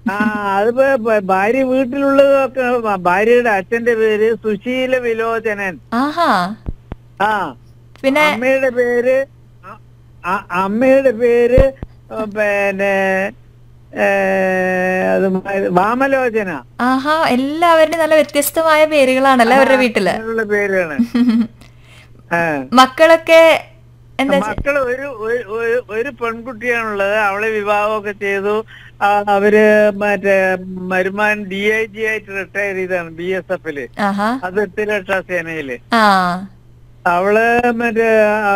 ആ അതിപ്പോ ഭ- ഭാര്യ വീട്ടിലുള്ളതൊക്കെ ഭ- ഭാര്യയുടെ അച്ഛന്റെ പേര് സുശീല വിലോചനൻ ആഹാ ആ പിന്നെ അമ്മയുടെ പേര് അ- അ- അമ്മയുടെ പേര് ഏ, പിന്നെ ഏ, അത് മ- വാമലോചന ആഹാ എല്ലാവരുടെയും നല്ല വ്യത്യസ്തമായ പേരുകളാണല്ലേ അവരുടെ വീട്ടില് അങ്ങനെയുള്ള പേരാണ് ആ. മക്കളൊക്കെ എന്താ ചെ- മക്കള് ഒരു ഒരു- ഒരു- ഒരു പെൺകുട്ടിയാണുള്ളത് അവളെ വിവാഹമൊക്കെ ചെയ്തു ആ, അവര് മറ്റേ മരുമാൻ ഡി ഐ ജി ആയിട്ട് റിട്ടയർ ചെയ്താണ് ബി എസ് എഫില് ആഹാ അതിർത്തി രക്ഷാ സേനയില് ആ അവള് മറ്റേ ആ,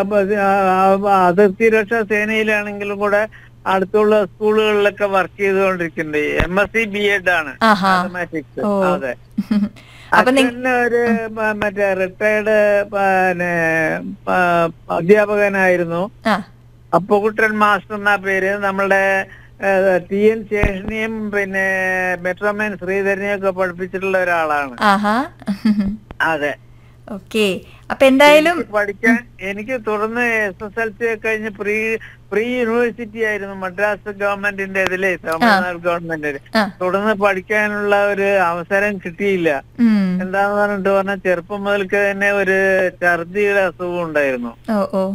ആ, അതിർത്തി രക്ഷാ സേനയിലാണെങ്കിലും കൂടെ അടുത്തുള്ള സ്കൂളുകളിലൊക്കെ വർക്ക് ചെയ്തുകൊണ്ടിരിക്കുന്നുണ്ട് M S C B Ed ആണ് ആഹാ മാത്തമാറ്റിക്സ് ഓ. അതെ അപ്പൊ നി- അച്ഛന് ഒരു മ- മറ്റേ റിട്ടയർഡ് പിന്നെ പ- അധ്യാപകനായിരുന്നു ആ അപ്പുകുട്ടൻ മാസ്റ്റർ എന്നാ പേര് നമ്മളുടെ ടി എൻ ശേഷനെയും പിന്നെ മെട്രോമാൻ ശ്രീധരനെയും ഒക്കെ പഠിപ്പിച്ചിട്ടുള്ള ഒരാളാണ് ആഹാ അതെ ഓക്കെ അപ്പൊ എന്തായാലും എനിക്ക് പഠിക്കാൻ എനിക്ക് തുടർന്ന് എസ് എസ് എൽ സി കഴിഞ്ഞ് പ്രീ പ്രീ യൂണിവേഴ്സിറ്റി ആയിരുന്നു മദ്രാസ് ഗവൺമെന്റിന്റെ ഇതിലെ തമിഴ്നാട് ഗവൺമെന്റിന്റെ ആ തുടർന്ന് പഠിക്കാനുള്ള ഒരു അവസരം കിട്ടിയില്ല ഉം. എന്താന്ന് പറഞ്ഞിട്ട് പറഞ്ഞാൽ ചെറുപ്പം മുതൽക്ക് തന്നെ ഒരു ഛർദിയുടെ അസുഖം ഉണ്ടായിരുന്നു ഓ ഓ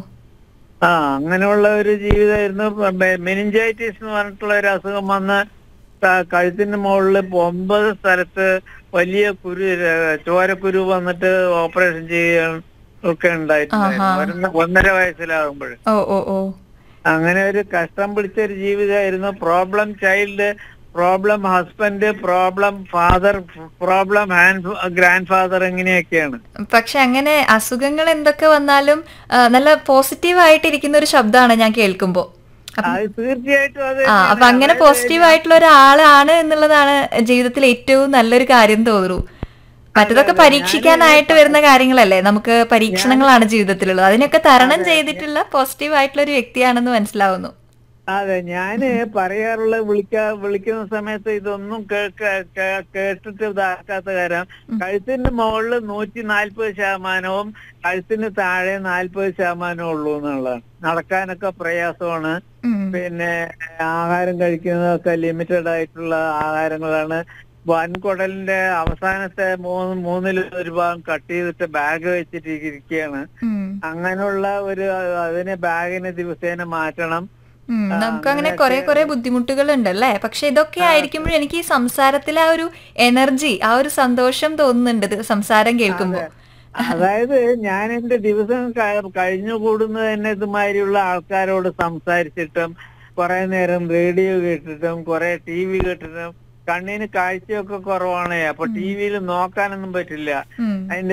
ആ അങ്ങനെയുള്ള ഒരു ജീവിതമായിരുന്നു മെനിഞ്ചൈറ്റിസ് എന്ന് പറഞ്ഞിട്ടുള്ള ഒരു അസുഖം വന്ന് ക- കഴുത്തിന്റെ മുകളിൽ ഒമ്പത് സ്ഥലത്ത് വലിയ കുരു ര- ചോരക്കുരു വന്നിട്ട് ഓപ്പറേഷൻ ചെയ്യാൻ ഒക്കെ ഉണ്ടായിട്ടുണ്ടായിരുന്നു ഒരു- ഒന്നര വയസ്സിലാകുമ്പോൾ ഓ ഓ ഓ അങ്ങനെ ഒരു കഷ്ടം പിടിച്ച ഒരു ജീവിതമായിരുന്നു problem child problem husband problem father problem and grandfather ഇങ്ങനെയൊക്കെയാണ് പക്ഷെ അങ്ങനെ അസുഖങ്ങൾ എന്തൊക്കെ വന്നാലും ആ, നല്ല പോസിറ്റീവ് ആയിട്ടിരിക്കുന്ന ഒരു ശബ്ദമാണ് ഞാൻ കേൾക്കുമ്പോ അത് തീർച്ചയായിട്ടും അത് ആ അപ്പൊ അങ്ങനെ പോസിറ്റീവ് ആയിട്ടുള്ള ഒരാളാണ് എന്നുള്ളതാണ് ജീവിതത്തിൽ ഏറ്റവും നല്ലൊരു കാര്യം തോന്നുന്നു മറ്റതൊക്കെ പരീക്ഷിക്കാനായിട്ട് വരുന്ന കാര്യങ്ങളല്ലേ നമുക്ക് പരീക്ഷണങ്ങളാണ് ജീവിതത്തിലുള്ളത് അതിനൊക്കെ തരണം ചെയ്തിട്ടുള്ള പോസിറ്റീവ് ആയിട്ടുള്ള ഒരു വ്യക്തിയാണെന്ന് മനസ്സിലാവുന്നു അതെ ഞാന് പറയാറുള്ള വിളിക്കാ വിളിക്കുന്ന സമയത്ത് ഇതൊന്നും കേൾക്ക- കേ- കേട്ടിട്ട് ഇതാക്കാത്ത കാര്യം കഴുത്തിന്റെ മുകളിൽ നൂറ്റി നാൽപ്പത് ശതമാനവും കഴുത്തിന് താഴെ നാൽപ്പത് ശതമാനവും ഉള്ളൂ എന്നുള്ളതാണ് നടക്കാനൊക്കെ പ്രയാസമാണ് ഉം. പിന്നെ ആഹാരം കഴിക്കുന്നതൊക്കെ ലിമിറ്റഡ് ആയിട്ടുള്ള ആഹാരങ്ങളാണ് വൻകുടലിന്റെ അവസാനത്തെ മൂന്ന് മൂന്നിൽ ഒരു ഭാഗം കട്ട് ചെയ്തിട്ട് ബാഗ് വെച്ചിട്ട് ഇരിക്കുകയാണ് ഉം. അങ്ങനെയുള്ള ഒരു അതിനെ ബാഗിന് ദിവസേന മാറ്റണം ഉം, നമുക്ക് അങ്ങനെ കുറെ കുറെ ബുദ്ധിമുട്ടുകൾ ഉണ്ടല്ലേ പക്ഷെ ഇതൊക്കെ ആയിരിക്കുമ്പോഴും എനിക്ക് ഈ സംസാരത്തിലെ ആ ഒരു എനർജി ആ ഒരു സന്തോഷം തോന്നുന്നുണ്ട് ഇത് സംസാരം കേൾക്കുമ്പോൾ അതായത് ഞാൻ എന്റെ ദിവസം ക- കഴിഞ്ഞുകൂടുന്നത് തന്നെ ഇതുമാതിരിയുള്ള ആൾക്കാരോട് സംസാരിച്ചിട്ടും കുറെ നേരം റേഡിയോ കേട്ടിട്ടും കുറെ ടി വി കേട്ടിട്ടും കണ്ണിന് കാഴ്ചയൊക്കെ കുറവാണ് അപ്പൊ ടി വിയിൽ നോക്കാനൊന്നും പറ്റില്ല ഉം. അതിന്റെ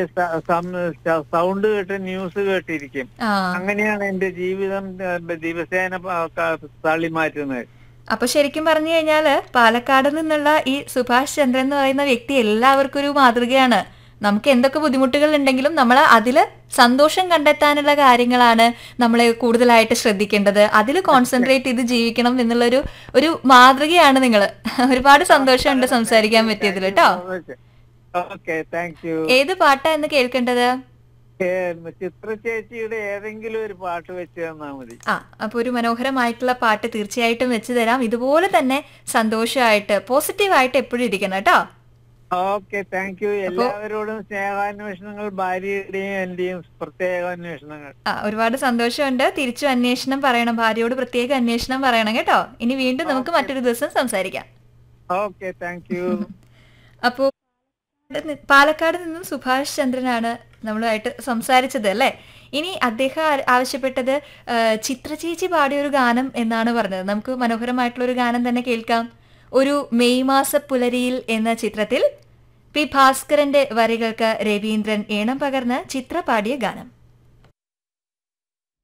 സൗണ്ട് കേട്ട് ന്യൂസ് കേട്ടിരിക്കും ആ അങ്ങനെയാണ് എന്റെ ജീവിതം ഏഹ്, ദിവസേന പ- ക- തള്ളി മാറ്റുന്നത് അപ്പൊ ശരിക്കും പറഞ്ഞു കഴിഞ്ഞാല് പാലക്കാട് നിന്നുള്ള ഈ സുഭാഷ് ചന്ദ്രൻ എന്ന് പറയുന്ന വ്യക്തി എല്ലാവർക്കും ഒരു മാതൃകയാണ് നമുക്ക് എന്തൊക്കെ ബുദ്ധിമുട്ടുകൾ ഉണ്ടെങ്കിലും നമ്മൾ അതിൽ സന്തോഷം കണ്ടെത്താനുള്ള കാര്യങ്ങളാണ് നമ്മൾ കൂടുതലായിട്ട് ശ്രദ്ധിക്കേണ്ടത് അതിൽ കോൺസെൻട്രേറ്റ് ചെയ്ത് ജീവിക്കണം എന്നുള്ളൊരു ഒരു മാതൃകയാണ് നിങ്ങൾ ഒരുപാട് സന്തോഷമുണ്ട് സംസാരിക്കാൻ പറ്റിയതിൽ കേട്ടോ ഓക്കെ താങ്ക് യു ഏത് പാട്ടാ എന്ന് കേൾക്കേണ്ടത് ചിത്ര ചേച്ചിയുടെ ഏതെങ്കിലും ഒരു പാട്ട് വെച്ച് തന്നാ മതി ആ അപ്പോൾ ഒരു മനോഹരമായിട്ടുള്ള പാട്ട് തീർച്ചയായിട്ടും വെച്ച് തരാം ഇതുപോലെ തന്നെ സന്തോഷമായിട്ട് പോസിറ്റീവായിട്ട് എപ്പോഴും ഇരിക്കണം കേട്ടോ ഓക്കെ താങ്ക് യു എല്ലാവരോടും സ്നേഹാന്വേഷണങ്ങൾ ഭാര്യയുടെയും എന്റെയും പ്രത്യേക അന്വേഷണങ്ങൾ ആ ഒരുപാട് സന്തോഷമുണ്ട് തിരിച്ചു അന്വേഷണം പറയണം ഭാര്യയോട് പ്രത്യേക അന്വേഷണം പറയണം കേട്ടോ ഇനി വീണ്ടും നമുക്ക് മറ്റൊരു ദിവസം സംസാരിക്കാം ഓക്കെ താങ്ക് യു അപ്പോൾ പാലക്കാട് നിന്നും സുഭാഷ് ചന്ദ്രനാണ് നമ്മളുമായിട്ട് സംസാരിച്ചത് അല്ലേ ഇനി അദ്ദേഹം ആ- ആവശ്യപ്പെട്ടത് ആ, ചിത്ര ചേച്ചി പാടിയ ഒരു ഗാനം എന്നാണ് പറഞ്ഞത് നമുക്ക് മനോഹരമായിട്ടുള്ള ഒരു ഗാനം തന്നെ കേൾക്കാം ഒരു മെയ് മാസ പുലരിയിൽ എന്ന ചിത്രത്തിൽ പി ഭാസ്കരന്റെ വരികൾക്ക് രവീന്ദ്രൻ ഈണം പകർന്ന് ചിത്ര പാടിയ ഗാനം